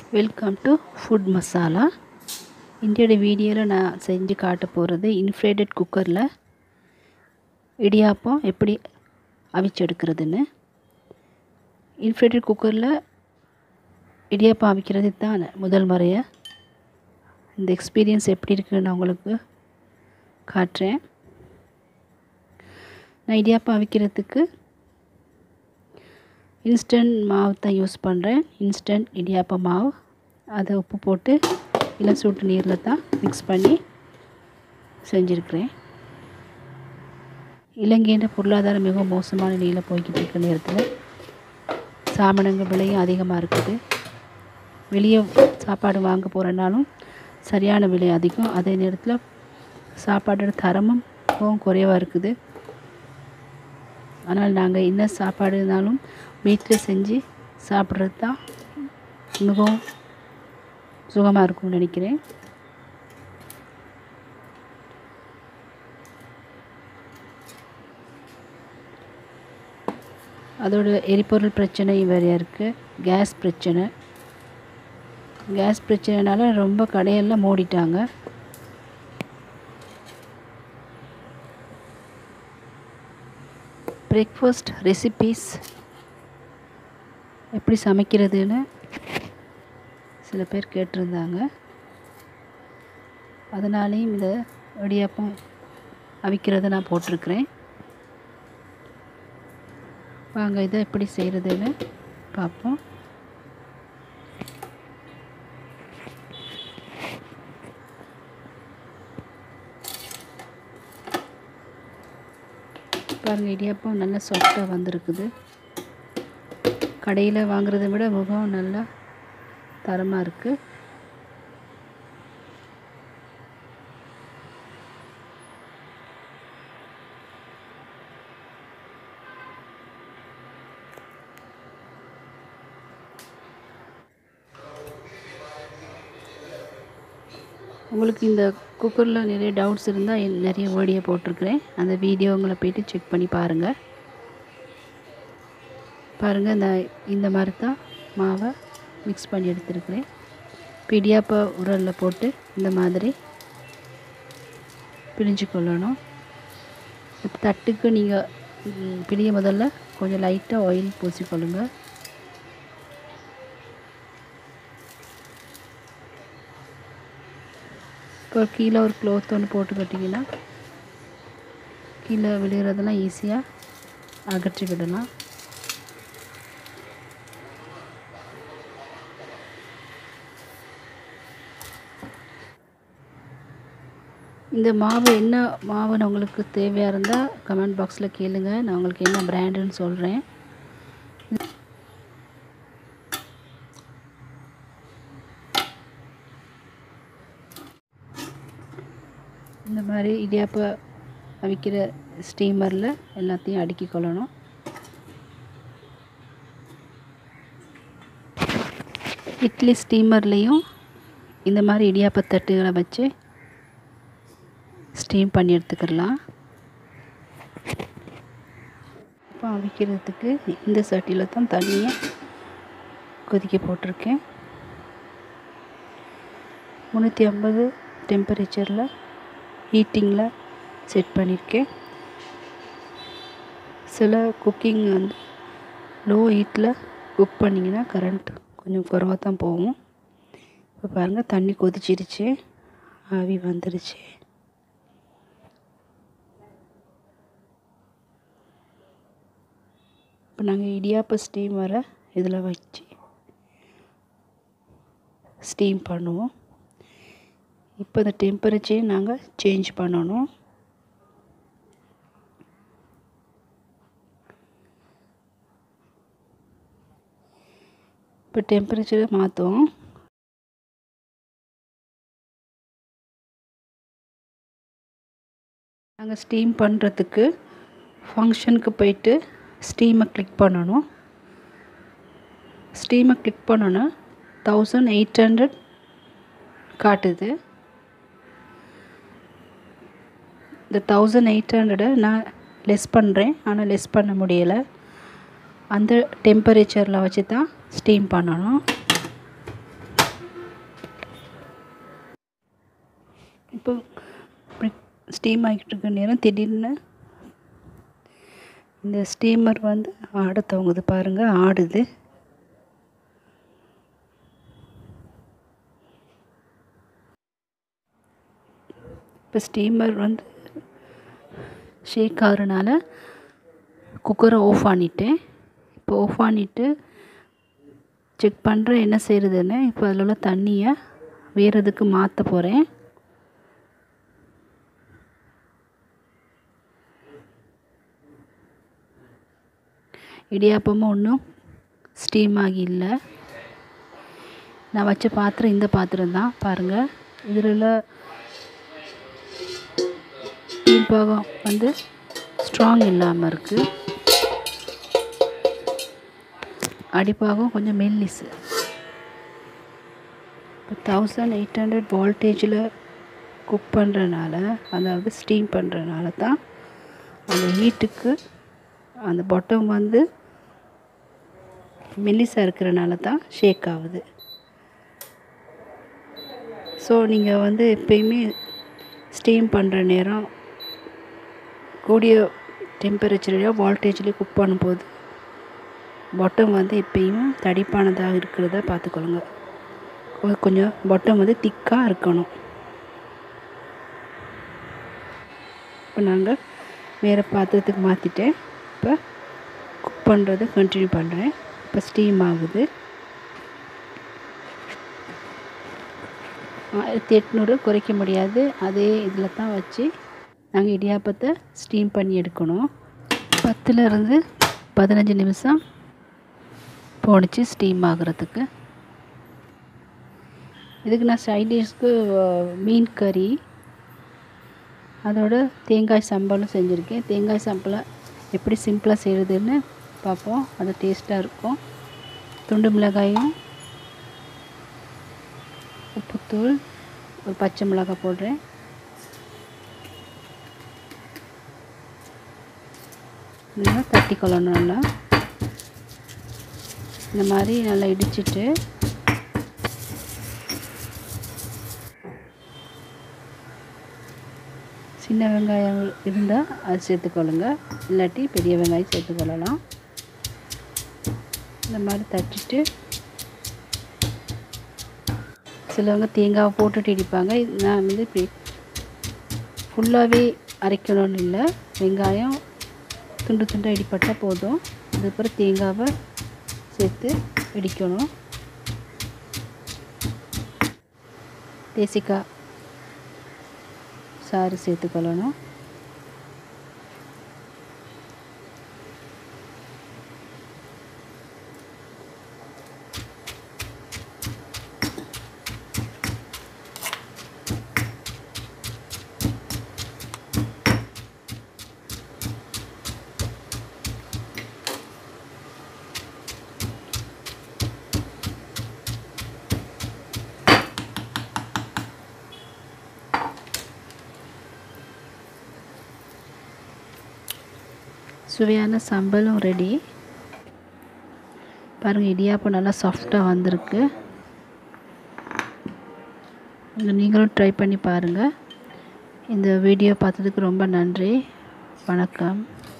welcome to Food Masala இன்றையோட வீடியோவில் நான் செஞ்சு காட்ட போகிறது இன்ஃப்ளேட்டட் குக்கரில் இடியாப்பம் எப்படி அவிச்சு எடுக்கிறதுன்னு இன்ஃப்ளேட்டட் குக்கரில் இடியாப்பம் அவிக்கிறது தான் முதல் முறையாக இந்த எக்ஸ்பீரியன்ஸ் எப்படி இருக்குன்னு நான் உங்களுக்கு காட்டுறேன் நான் இடியாப்பம் அவிக்கிறதுக்கு இன்ஸ்டன்ட் மாவு தான் யூஸ் பண்ணுறேன் இன்ஸ்டன்ட் இடியாப்ப மாவு அதை உப்பு போட்டு இளம் சூட்டு நீரில் தான் மிக்ஸ் பண்ணி செஞ்சுருக்கிறேன் இலங்கையின் பொருளாதாரம் மிகவும் மோசமான நிலையில் போய்கிட்டு இருக்க நேரத்தில் சாமணங்கள் விலையும் அதிகமாக இருக்குது வெளியே சாப்பாடு வாங்க போகிறனாலும் சரியான விலை அதிகம் அதே நேரத்தில் சாப்பாடோட தரமும் மிகவும் குறைவாக இருக்குது ஆனால் நாங்கள் என்ன சாப்பாடு இருந்தாலும் வீட்டில் செஞ்சு சாப்பிட்றது தான் மிகவும் சுகமாக இருக்கும்னு நினைக்கிறேன் அதோட எரிபொருள் பிரச்சனை வேறையா இருக்குது கேஸ் பிரச்சனை கேஸ் பிரச்சனைனால ரொம்ப கடையெல்லாம் மூடிட்டாங்க பிரேக்ஃபாஸ்ட் ரெசிபீஸ் எப்படி சமைக்கிறதுன்னு சில பேர் கேட்டிருந்தாங்க அதனாலேயும் இதை இடியாப்பம் அவிக்கிறத நான் போட்டிருக்கிறேன் வாங்க இதை எப்படி செய்கிறதுன்னு பார்ப்போம் பாருங்கள் இடியாப்பம் நல்லா சாஃப்டாக வந்திருக்குது கடையில் வாங்குறத விட முகம் நல்லா தரமாக இருக்குது உங்களுக்கு இந்த குக்கரில் நிறைய டவுட்ஸ் இருந்தால் நிறைய வீடியோ போட்டிருக்கிறேன் அந்த வீடியோ உங்களை போய்ட்டு செக் பண்ணி பாருங்கள் பாருங்கள் இந்த இந்த மாதிரி தான் மாவை மிக்ஸ் பண்ணி எடுத்துருக்கிறேன் பிடியாப்ப உரலில் போட்டு இந்த மாதிரி பிழிஞ்சு கொள்ளணும் தட்டுக்கு நீங்கள் பிடிய முதல்ல கொஞ்சம் லைட்டாக ஆயில் பூசிக்கொள்ளுங்க இப்போ கீழே ஒரு க்ளோத் ஒன்று போட்டு கட்டிங்கன்னா கீழே விழுகிறதெல்லாம் ஈஸியாக அகற்றி விடலாம் இந்த மாவு என்ன மாவுன்னு உங்களுக்கு தேவையாக இருந்தால் கமெண்ட் பாக்ஸில் கேளுங்க நான் உங்களுக்கு என்ன பிராண்டுன்னு சொல்கிறேன் இந்த மாதிரி இடியாப்ப அவிக்கிற ஸ்டீமரில் எல்லாத்தையும் அடுக்கி கொள்ளணும் இட்லி ஸ்டீமர்லேயும் இந்த மாதிரி இடியாப்ப தட்டுகளை வச்சு ஸ்டீம் பண்ணி எடுத்துக்கிடலாம் இப்போ அவிக்கிறதுக்கு இந்த சட்டியில் தான் தண்ணியை கொதிக்க போட்டிருக்கேன் முந்நூற்றி ஐம்பது டெம்பரேச்சரில் ஹீட்டிங்கில் செட் பண்ணியிருக்கேன் சில குக்கிங் வந்து லோ ஹீட்டில் குக் பண்ணிங்கன்னா கரண்ட் கொஞ்சம் குறவாக தான் போகும் இப்போ பாருங்கள் தண்ணி கொதிச்சிருச்சு ஆவி வந்துருச்சு இப்போ நாங்கள் இடியாப்ப ஸ்டீம் வர இதில் வச்சு ஸ்டீம் பண்ணுவோம் இப்போ இந்த டெம்பரேச்சர் நாங்கள் சேஞ்ச் பண்ணணும் இப்போ டெம்பரேச்சரை மாற்றுவோம் நாங்கள் ஸ்டீம் பண்ணுறதுக்கு ஃபங்க்ஷனுக்கு போயிட்டு ஸ்டீமை கிளிக் பண்ணணும் ஸ்டீமை கிளிக் பண்ணோன்னா தௌசண்ட் எயிட் ஹண்ட்ரட் காட்டுது இந்த தௌசண்ட் எயிட் ஹண்ட்ரடை நான் லெஸ் பண்ணுறேன் ஆனால் லெஸ் பண்ண முடியலை அந்த டெம்பரேச்சரில் வச்சு தான் ஸ்டீம் பண்ணணும் இடியாப்பம் இப்படி ஸ்டீம் ஆகிட்டு இருக்க நேரம் திடீர்னு இந்த ஸ்டீமர் வந்து ஆட துவங்குது பாருங்கள் ஆடுது இப்போ ஸ்டீமர் வந்து ஷேக் ஆகுறனால குக்கரை ஆஃப் பண்ணிட்டேன் இப்போ ஆஃப் பண்ணிவிட்டு செக் பண்ணுறேன் என்ன செய்கிறதுன்னு இப்போ அதில் உள்ள தண்ணியை வேறு இதுக்கு மாற்ற போகிறேன் இடியாப்பமும் ஒன்றும் ஸ்டீம் ஆகி இல்லை நான் வச்ச பாத்திரம் இந்த பாத்திரம் தான் பாருங்கள் இதில் உள்ள கீழ்பாகம் வந்து ஸ்ட்ராங் இல்லாமல் இருக்குது அடிப்பாகம் கொஞ்சம் மெல்லிஸு இப்போ தௌசண்ட் எயிட் ஹண்ட்ரட் வோல்டேஜில் குக் பண்ணுறனால அதாவது ஸ்டீம் பண்ணுறனால தான் அந்த ஹீட்டுக்கு அந்த பொட்டம் வந்து மெல்லிஸாக இருக்கிறனால தான் ஷேக் ஆகுது ஸோ நீங்கள் வந்து எப்பயுமே ஸ்டீம் பண்ணுற நேரம் கூடிய டெம்பரேச்சர்லையோ வோல்டேஜ்லேயோ குக் பண்ணும்போது பொட்டம் வந்து எப்பயும் தடிப்பானதாக இருக்கிறத பார்த்துக்கொள்ளுங்க கொ- கொஞ்சம் பொட்டம் வந்து திக்காக இருக்கணும் இப்போ நாங்கள் வேறு பாத்திரத்துக்கு மாற்றிட்டேன் இப்போ குக் பண்ணுறதை கண்டினியூ பண்ணுறேன் இப்போ ஸ்டீம் ஆகுது ஆயிரத்தி எட்நூறு குறைக்க முடியாது அதே இதில் தான் வச்சு நாங்கள் இடியாப்பத்தை ஸ்டீம் பண்ணி எடுக்கணும் பத்துலேருந்து பதினஞ்சு நிமிஷம் போணுச்சு ஸ்டீம் ஆகுறதுக்கு இதுக்கு நான் சைட் டிஷ்க்கு மீன் கறி அதோட தேங்காய் சம்பலும் செஞ்சுருக்கேன் தேங்காய் சம்பளை எப்படி சிம்பிளாக செய்கிறதுன்னு பார்ப்போம் அது டேஸ்ட்டாக இருக்கும் துண்டு மிளகாயும் உப்புத்தூள் ஒரு பச்சை மிளகாய் போடுறேன் நல்லா தட்டி கொள்ளணும் நல்லா இந்த மாதிரி நல்லா இடிச்சிட்டு சின்ன வெங்காயம் இருந்தால் அது சேர்த்துக்கொள்ளுங்க இல்லாட்டி பெரிய வெங்காயம் சேர்த்துக்கொள்ளலாம் இந்த மாதிரி தட்டிட்டு சிலவங்க தேங்காவை போட்டுட்டு இடிப்பாங்க இது நான் வந்து இப்படி ஃபுல்லாகவே அரைக்கணும்னு இல்லை வெங்காயம் துண்டு துண்டாக இடிப்பட்டால் போதும் அதுக்கப்புறம் தேங்காவை சேர்த்து இடிக்கணும் தேசிக்காய் சாறு சேர்த்துக்கொள்ளணும் சுவையான சம்பலும் ரெடி பாருங்கள் இடியாப்பம் நல்லா சாஃப்டாக வந்திருக்கு இதை நீங்களும் ட்ரை பண்ணி பாருங்கள் இந்த வீடியோ பார்த்ததுக்கு ரொம்ப நன்றி வணக்கம்